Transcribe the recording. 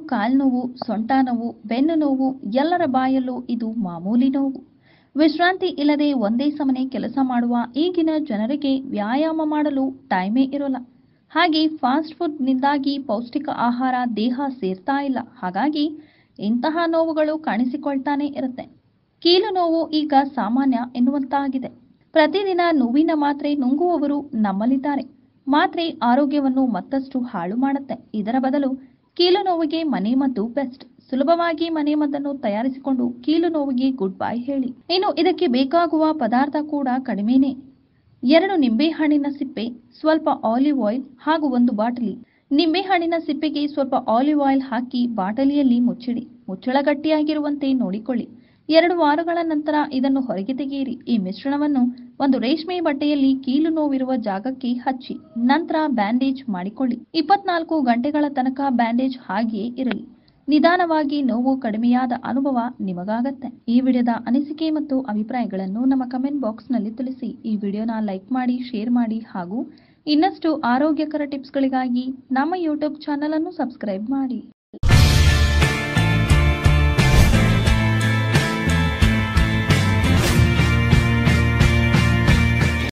ಕಾಲು ನೋವು ಸೊಂಟ ನೋವು ಬೆನ್ನು ನೋವು ಎಲ್ಲರ ಬಾಯಲ್ಲೂ ಇದು ಮಾಮೂಲಿ ನೋವು ವಿಶ್ರಾಂತಿ ಇಲ್ಲದೆ ಒಂದೇ ಸಮನೆ ಕೆಲಸ ಮಾಡುವ ಈಗಿನ ಜನರಿಗೆ ವ್ಯಾಯಾಮ ಮಾಡಲು ಟೈಮೇ ಇರೋಲ್ಲ ಹಾಗೆ ಫಾಸ್ಟ್ ಫುಡ್ನಿಂದಾಗಿ ಪೌಷ್ಟಿಕ ಆಹಾರ ದೇಹ ಸೇರ್ತಾ ಇಲ್ಲ ಹಾಗಾಗಿ ಇಂತಹ ನೋವುಗಳು ಕಾಣಿಸಿಕೊಳ್ತಾನೆ ಇರುತ್ತೆ ಕೀಲು ನೋವು ಈಗ ಸಾಮಾನ್ಯ ಎನ್ನುವಂತಾಗಿದೆ ಪ್ರತಿದಿನ ನೋವಿನ ಮಾತ್ರೆ ನುಂಗುವವರು ನಮ್ಮಲ್ಲಿದ್ದಾರೆ ಮಾತ್ರೆ ಆರೋಗ್ಯವನ್ನು ಮತ್ತಷ್ಟು ಹಾಳು ಮಾಡುತ್ತೆ ಇದರ ಬದಲು ಕೀಲು ನೋವಿಗೆ ಮನೆಮದ್ದು ಬೆಸ್ಟ್ ಸುಲಭವಾಗಿ ಮನೆಮದ್ದನ್ನು ತಯಾರಿಸಿಕೊಂಡು ಕೀಲು ನೋವಿಗೆ ಗುಡ್ ಬೈ ಹೇಳಿ ಇನ್ನು ಇದಕ್ಕೆ ಬೇಕಾಗುವ ಪದಾರ್ಥ ಕೂಡ ಕಡಿಮೆನೇ ಎರಡು ನಿಂಬೆಹಣ್ಣಿನ ಸಿಪ್ಪೆ ಸ್ವಲ್ಪ ಆಲಿವ್ ಆಯಿಲ್ ಹಾಗೂ ಒಂದು ಬಾಟಲಿ ನಿಂಬೆಹಣ್ಣಿನ ಸಿಪ್ಪೆಗೆ ಸ್ವಲ್ಪ ಆಲಿವ್ ಆಯಿಲ್ ಹಾಕಿ ಬಾಟಲಿಯಲ್ಲಿ ಮುಚ್ಚಿಡಿ ಮುಚ್ಚಳ ಗಟ್ಟಿಯಾಗಿರುವಂತೆ ನೋಡಿಕೊಳ್ಳಿ ಎರಡು ವಾರಗಳ ನಂತರ ಇದನ್ನು ಹೊರಗೆ ತೆಗೆಯಿರಿ ಈ ಮಿಶ್ರಣವನ್ನು ಒಂದು ರೇಷ್ಮೆ ಬಟ್ಟೆಯಲ್ಲಿ ಕೀಲು ನೋವಿರುವ ಜಾಗಕ್ಕೆ ಹಚ್ಚಿ ನಂತರ ಬ್ಯಾಂಡೇಜ್ ಮಾಡಿಕೊಳ್ಳಿ ಇಪ್ಪತ್ನಾಲ್ಕು ಗಂಟೆಗಳ ತನಕ ಬ್ಯಾಂಡೇಜ್ ಹಾಗೆಯೇ ಇರಲಿ ನಿಧಾನವಾಗಿ ನೋವು ಕಡಿಮೆಯಾದ ಅನುಭವ ನಿಮಗಾಗತ್ತೆ ಈ ವಿಡಿಯೋದ ಅನಿಸಿಕೆ ಮತ್ತು ಅಭಿಪ್ರಾಯಗಳನ್ನು ನಮ್ಮ ಕಮೆಂಟ್ ಬಾಕ್ಸ್ನಲ್ಲಿ ತಿಳಿಸಿ ಈ ವಿಡಿಯೋನ ಲೈಕ್ ಮಾಡಿ ಶೇರ್ ಮಾಡಿ ಹಾಗೂ ಇನ್ನಷ್ಟು ಆರೋಗ್ಯಕರ ಟಿಪ್ಸ್ಗಳಿಗಾಗಿ ನಮ್ಮ ಯೂಟ್ಯೂಬ್ ಚಾನಲ್ ಅನ್ನು ಸಬ್ಸ್ಕ್ರೈಬ್ ಮಾಡಿ